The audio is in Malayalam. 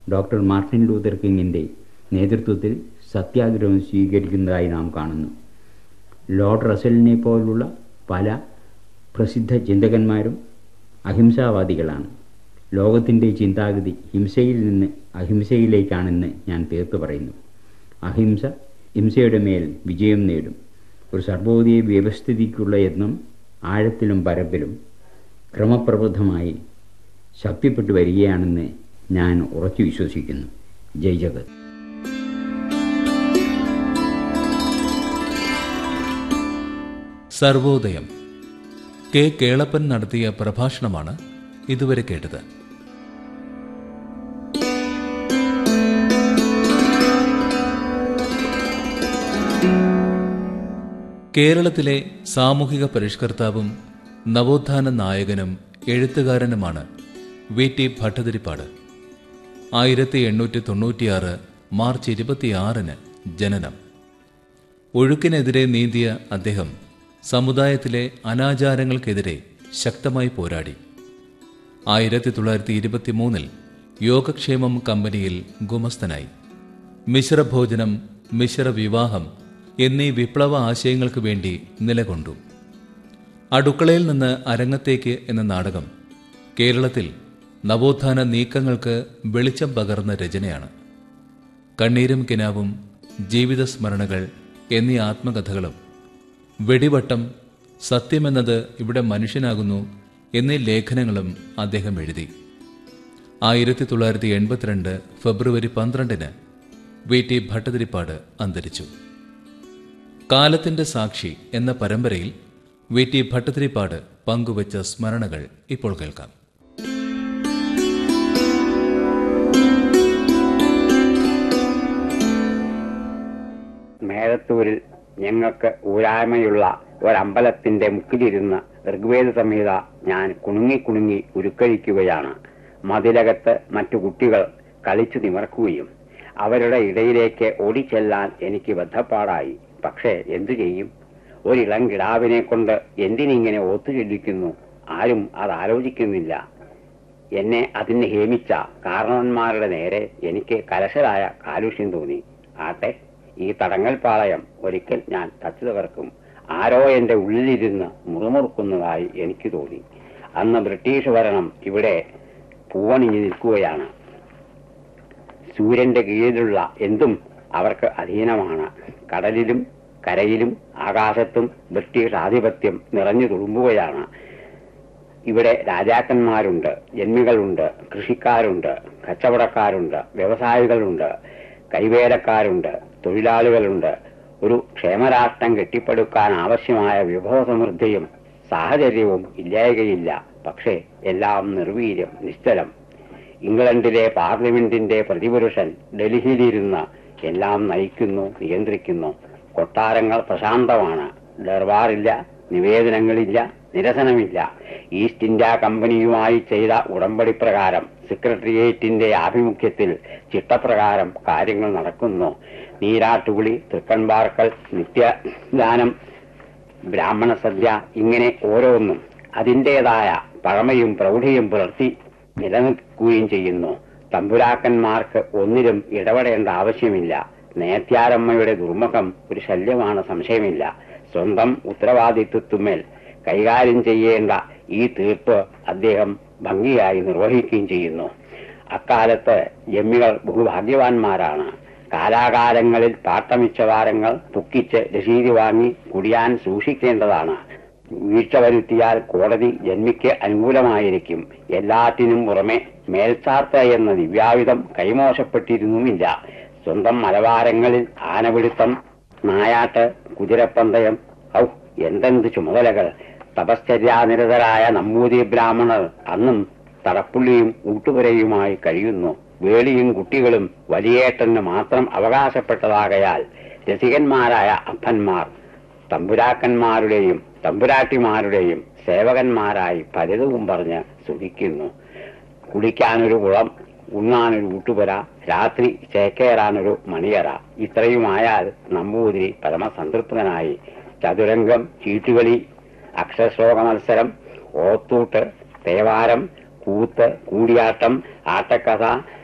ഡോക്ടർ മാർട്ടിൻ ലൂതർ കിങ്ങിൻ്റെ നേതൃത്വത്തിൽ സത്യാഗ്രഹം സ്വീകരിക്കുന്നതായി നാം കാണുന്നു ലോർഡ് റസലിനെ പോലുള്ള പല പ്രസിദ്ധ ചിന്തകന്മാരും അഹിംസാവാദികളാണ് ലോകത്തിൻ്റെ ചിന്താഗതി ഹിംസയിൽ നിന്ന് അഹിംസയിലേക്കാണെന്ന് ഞാൻ തീർത്തു പറയുന്നു അഹിംസ ഹിംസയുടെ മേൽ വിജയം നേടും ഒരു സർവോദയ വ്യവസ്ഥിതിക്കുള്ള യത്നം ആഴത്തിലും പരപ്പിലും ക്രമപ്രബുദ്ധമായി ശക്തിപ്പെട്ടു വരികയാണെന്ന് ഞാൻ ഉറച്ചു വിശ്വസിക്കുന്നു ജയ് ജഗത് സർവോദയം കെ കേളപ്പൻ നടത്തിയ പ്രഭാഷണമാണ് ഇതുവരെ കേട്ടത് കേരളത്തിലെ സാമൂഹിക പരിഷ്കർത്താവും നവോത്ഥാന നായകനും എഴുത്തുകാരനുമാണ് വി ടി ഭട്ടതിരിപ്പാട് ആയിരത്തി എണ്ണൂറ്റി തൊണ്ണൂറ്റിയാറ് മാർച്ച് ഇരുപത്തിയാറിന് ജനനം ഒഴുക്കിനെതിരെ നീന്തിയ അദ്ദേഹം സമുദായത്തിലെ അനാചാരങ്ങൾക്കെതിരെ ശക്തമായി പോരാടി ആയിരത്തി തൊള്ളായിരത്തി ഇരുപത്തി മൂന്നിൽ യോഗക്ഷേമം കമ്പനിയിൽ ഗുമസ്തനായി മിശ്രഭോജനം മിശ്ര വിവാഹം എന്നീ വിപ്ലവ ആശയങ്ങൾക്ക് വേണ്ടി നിലകൊണ്ടു അടുക്കളയിൽ നിന്ന് അരങ്ങത്തേക്ക് എന്ന നാടകം കേരളത്തിൽ നവോത്ഥാന നീക്കങ്ങൾക്ക് വെളിച്ചം പകർന്ന രചനയാണ് കണ്ണീരും കിനാവും ജീവിത സ്മരണകൾ എന്നീ ആത്മകഥകളും വെടിവട്ടം സത്യമെന്നത് ഇവിടെ മനുഷ്യനാകുന്നു എന്നീ ലേഖനങ്ങളും അദ്ദേഹം എഴുതി ആയിരത്തി തൊള്ളായിരത്തി എൺപത്തിരണ്ട് ഫെബ്രുവരി പന്ത്രണ്ടിന് വി ടി ഭട്ടതിരിപ്പാട് അന്തരിച്ചു കാലത്തിന്റെ സാക്ഷി എന്ന പരമ്പരയിൽ വി ടി ഭട്ടതിരിപ്പാട് പങ്കുവച്ച സ്മരണകൾ ഇപ്പോൾ കേൾക്കാം മേലത്തൂരിൽ ഞങ്ങൾക്ക് ഊരായ്മയുള്ള ഒരമ്പലത്തിന്റെ മുക്കിലിരുന്ന് ഋഗ്വേദ സംഹിത ഞാൻ കുണുങ്ങി കുണുങ്ങി ഉരുക്കഴിക്കുകയാണ് മതിലകത്ത് മറ്റു കുട്ടികൾ കളിച്ചു നിമർക്കുകയും അവരുടെ ഇടയിലേക്ക് ഓടിച്ചെല്ലാൻ എനിക്ക് ബദ്ധപ്പാടായി പക്ഷേ എന്തു ചെയ്യും ഒരിളം കിടാവിനെ കൊണ്ട് എന്തിനിങ്ങനെ ഒത്തുചൊല്ലിക്കുന്നു ആരും അത് ആലോചിക്കുന്നില്ല എന്നെ അതിന് ഹേമിച്ച കാരണവന്മാരുടെ നേരെ എനിക്ക് കലശലായ കാലുഷ്യം തോന്നി ആട്ടെ ഈ തടങ്ങൽ പാളയം ഒരിക്കൽ ഞാൻ തച്ചു തകർക്കും ആരോ എന്റെ ഉള്ളിലിരുന്ന് മുറുമുറുക്കുന്നതായി എനിക്ക് തോന്നി അന്ന് ബ്രിട്ടീഷ് ഭരണം ഇവിടെ പൂവണിഞ്ഞു നിൽക്കുകയാണ് സൂര്യന്റെ കീഴിലുള്ള എന്തും അവർക്ക് അധീനമാണ് കടലിലും കരയിലും ആകാശത്തും ബ്രിട്ടീഷ് ആധിപത്യം നിറഞ്ഞു തുളുമ്പുകയാണ് ഇവിടെ രാജാക്കന്മാരുണ്ട് ജന്മികളുണ്ട് കൃഷിക്കാരുണ്ട് കച്ചവടക്കാരുണ്ട് വ്യവസായികളുണ്ട് കൈവേലക്കാരുണ്ട് തൊഴിലാളികളുണ്ട് ഒരു ക്ഷേമരാഷ്ട്രം കെട്ടിപ്പടുക്കാൻ ആവശ്യമായ വിഭവസമൃദ്ധിയും സാഹചര്യവും ഇല്ലായകയില്ല പക്ഷേ എല്ലാം നിർവീര്യം നിശ്ചലം ഇംഗ്ലണ്ടിലെ പാർലമെന്റിന്റെ പ്രതിപുരുഷൻ ഡൽഹിയിലിരുന്ന് എല്ലാം നയിക്കുന്നു നിയന്ത്രിക്കുന്നു കൊട്ടാരങ്ങൾ പ്രശാന്തമാണ് ദർബാറില്ല നിവേദനങ്ങളില്ല നിരസനമില്ല ഈസ്റ്റ് ഇന്ത്യ കമ്പനിയുമായി ചെയ്ത ഉടമ്പടി പ്രകാരം സെക്രട്ടേറിയറ്റിന്റെ ആഭിമുഖ്യത്തിൽ ചിട്ടപ്രകാരം കാര്യങ്ങൾ നടക്കുന്നു നീരാട്ടുകുളി തൃക്കൺപാർക്കൽ നിത്യദാനം ബ്രാഹ്മണ സദ്യ ഇങ്ങനെ ഓരോന്നും അതിൻ്റെതായ പഴമയും പ്രൗഢിയും പുലർത്തി നിലനിൽക്കുകയും ചെയ്യുന്നു തമ്പുരാക്കന്മാർക്ക് ഒന്നിലും ഇടപെടേണ്ട ആവശ്യമില്ല നേത്യാരമ്മയുടെ ദുർമുഖം ഒരു ശല്യമാണ് സംശയമില്ല സ്വന്തം ഉത്തരവാദിത്വത്തുമേൽ കൈകാര്യം ചെയ്യേണ്ട ഈ തീർപ്പ് അദ്ദേഹം ഭംഗിയായി നിർവഹിക്കുകയും ചെയ്യുന്നു അക്കാലത്ത് ജമ്മികൾ ബഹുഭാഗ്യവാന്മാരാണ് കാലാകാലങ്ങളിൽ പാട്ടമിച്ചവാരങ്ങൾ തുക്കിച്ച് രസീതി വാങ്ങി കുടിയാൻ സൂക്ഷിക്കേണ്ടതാണ് വീഴ്ച വരുത്തിയാൽ കോടതി ജന്മിക്ക് അനുകൂലമായിരിക്കും എല്ലാറ്റിനും പുറമെ മേൽച്ചാർത്ത എന്ന ദിവ്യായുധം കൈമോശപ്പെട്ടിരുന്നുമില്ല സ്വന്തം മലവാരങ്ങളിൽ ആനപിടുത്തം നായാട്ട് കുതിരപ്പന്തയം ഔ എന്തെന്ത് ചുമതലകൾ തപശ്ചര്യാനിരതരായ നമ്പൂതിരി ബ്രാഹ്മണർ അന്നും തടപ്പുള്ളിയും ഊട്ടുപുരയുമായി കഴിയുന്നു വേളിയും കുട്ടികളും വലിയേട്ടന് മാത്രം അവകാശപ്പെട്ടതാകയാൽ രസികന്മാരായ അപ്പന്മാർ തമ്പുരാക്കന്മാരുടെയും തമ്പുരാട്ടിമാരുടെയും സേവകന്മാരായി പലതും പറഞ്ഞ് സുഖിക്കുന്നു കുടിക്കാനൊരു കുളം ഉണ്ണാനൊരു ഊട്ടുപുര രാത്രി ചേക്കേറാനൊരു മണിയറ ഇത്രയുമായാൽ നമ്പൂതിരി പരമസംതൃപ്തനായി ചതുരംഗം ചീട്ടുകളി അക്ഷരശ്ലോക മത്സരം ഓത്തൂട്ട് തേവാരം കൂത്ത് കൂടിയാട്ടം ആട്ടക്കഥ